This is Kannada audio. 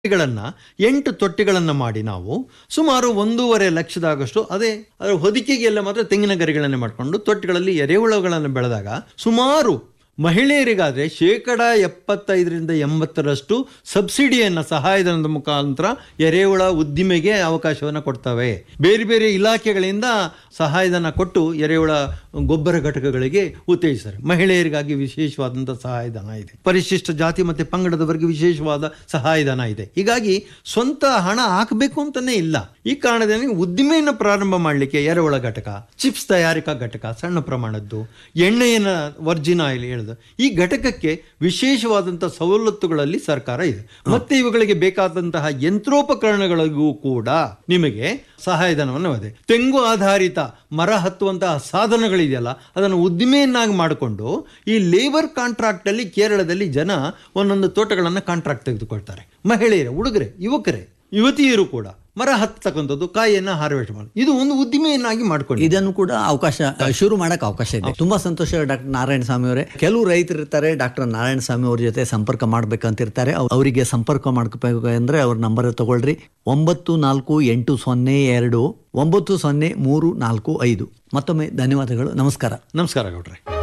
ತೊಟ್ಟಿಗಳನ್ನ ಎಂಟು ತೊಟ್ಟಿಗಳನ್ನು ಮಾಡಿ ನಾವು ಸುಮಾರು ಒಂದೂವರೆ ಲಕ್ಷದಾಗಷ್ಟು ಅದೇ ಅದರ ಹೊದಿಕೆಗೆಲ್ಲ ಮಾತ್ರ ತೆಂಗಿನ ಗರಿಗಳನ್ನೇ ಮಾಡಿಕೊಂಡು ತೊಟ್ಟಿಗಳಲ್ಲಿ ಎರೆಹುಳುಗಳನ್ನು ಬೆಳೆದಾಗ ಸುಮಾರು ಮಹಿಳೆಯರಿಗಾದರೆ ಶೇಕಡ ಎಪ್ಪತ್ತೈದರಿಂದ ಎಂಬತ್ತರಷ್ಟು ಸಬ್ಸಿಡಿಯನ್ನು ಸಹಾಯಧನದ ಮುಖಾಂತರ ಎರೆಹುಳ ಉದ್ದಿಮೆಗೆ ಅವಕಾಶವನ್ನು ಕೊಡ್ತವೆ ಬೇರೆ ಬೇರೆ ಇಲಾಖೆಗಳಿಂದ ಸಹಾಯಧನ ಕೊಟ್ಟು ಎರೆಹುಳ ಗೊಬ್ಬರ ಘಟಕಗಳಿಗೆ ಉತ್ತೇಜಿಸ್ತಾರೆ ಮಹಿಳೆಯರಿಗಾಗಿ ವಿಶೇಷವಾದಂಥ ಸಹಾಯಧನ ಇದೆ ಪರಿಶಿಷ್ಟ ಜಾತಿ ಮತ್ತು ಪಂಗಡದವರಿಗೆ ವಿಶೇಷವಾದ ಸಹಾಯಧನ ಇದೆ ಹೀಗಾಗಿ ಸ್ವಂತ ಹಣ ಹಾಕಬೇಕು ಅಂತಲೇ ಇಲ್ಲ ಈ ಕಾರಣದಿಂದ ಉದ್ದಿಮೆಯನ್ನು ಪ್ರಾರಂಭ ಮಾಡಲಿಕ್ಕೆ ಎರೆಹುಳ ಘಟಕ ಚಿಪ್ಸ್ ತಯಾರಿಕಾ ಘಟಕ ಸಣ್ಣ ಪ್ರಮಾಣದ್ದು ಎಣ್ಣೆಯನ್ನು ವರ್ಜಿನ್ ಆಯಿಲ್ ಹೇಳಿದ ಈ ಘಟಕಕ್ಕೆ ವಿಶೇಷವಾದಂಥ ಸವಲತ್ತುಗಳಲ್ಲಿ ಸರ್ಕಾರ ಇದೆ ಮತ್ತೆ ಇವುಗಳಿಗೆ ಬೇಕಾದಂತಹ ಯಂತ್ರೋಪಕರಣಗಳಿಗೂ ಕೂಡ ನಿಮಗೆ ಸಹಾಯಧನವನ್ನು ಇದೆ ತೆಂಗು ಆಧಾರಿತ ಮರ ಹತ್ತುವಂತಹ ಸಾಧನಗಳಿದೆಯಲ್ಲ ಅದನ್ನು ಉದ್ದಿಮೆಯನ್ನಾಗಿ ಮಾಡಿಕೊಂಡು ಈ ಲೇಬರ್ ಕಾಂಟ್ರಾಕ್ಟ್ ಅಲ್ಲಿ ಕೇರಳದಲ್ಲಿ ಜನ ಒಂದೊಂದು ತೋಟಗಳನ್ನು ಕಾಂಟ್ರಾಕ್ಟ್ ತೆಗೆದುಕೊಳ್ತಾರೆ ಮಹಿಳೆಯರು ಹುಡುಗರೆ ಯುವಕರೇ ಯುವತಿಯರು ಕೂಡ ಮರ ಹತ್ತಕ್ಕಂಥದ್ದು ಕಾಯಿಯನ್ನು ಹಾರ್ವೆಸ್ಟ್ ಮಾಡಿ ಇದು ಒಂದು ಉದ್ದಿಮೆಯನ್ನಾಗಿ ಮಾಡ್ಕೊಂಡು ಇದನ್ನು ಕೂಡ ಅವಕಾಶ ಶುರು ಮಾಡಕ್ ಅವಕಾಶ ಇದೆ ತುಂಬಾ ಸಂತೋಷ ಡಾಕ್ಟರ್ ನಾರಾಯಣ ಸ್ವಾಮಿ ಅವರೇ ಕೆಲವು ರೈತರು ಇರ್ತಾರೆ ಡಾಕ್ಟರ್ ನಾರಾಯಣ ಸ್ವಾಮಿ ಅವ್ರ ಜೊತೆ ಸಂಪರ್ಕ ಮಾಡ್ಬೇಕಂತ ಇರ್ತಾರೆ ಅವ್- ಅವರಿಗೆ ಸಂಪರ್ಕ ಮಾಡ್ಕೋಬೇಕು ಅಂದ್ರೆ ಅವ್ರ ನಂಬರ್ ತಗೊಳ್ರಿ ಒಂಬತ್ತು ನಾಲ್ಕು ಎಂಟು ಸೊನ್ನೆ ಎರಡು ಒಂಬತ್ತು ಸೊನ್ನೆ ಮೂರು ನಾಲ್ಕು ಐದು ಮತ್ತೊಮ್ಮೆ ಧನ್ಯವಾದಗಳು ನಮಸ್ಕಾರ ನಮಸ್ಕಾರ ಗೌಡ್ರೆ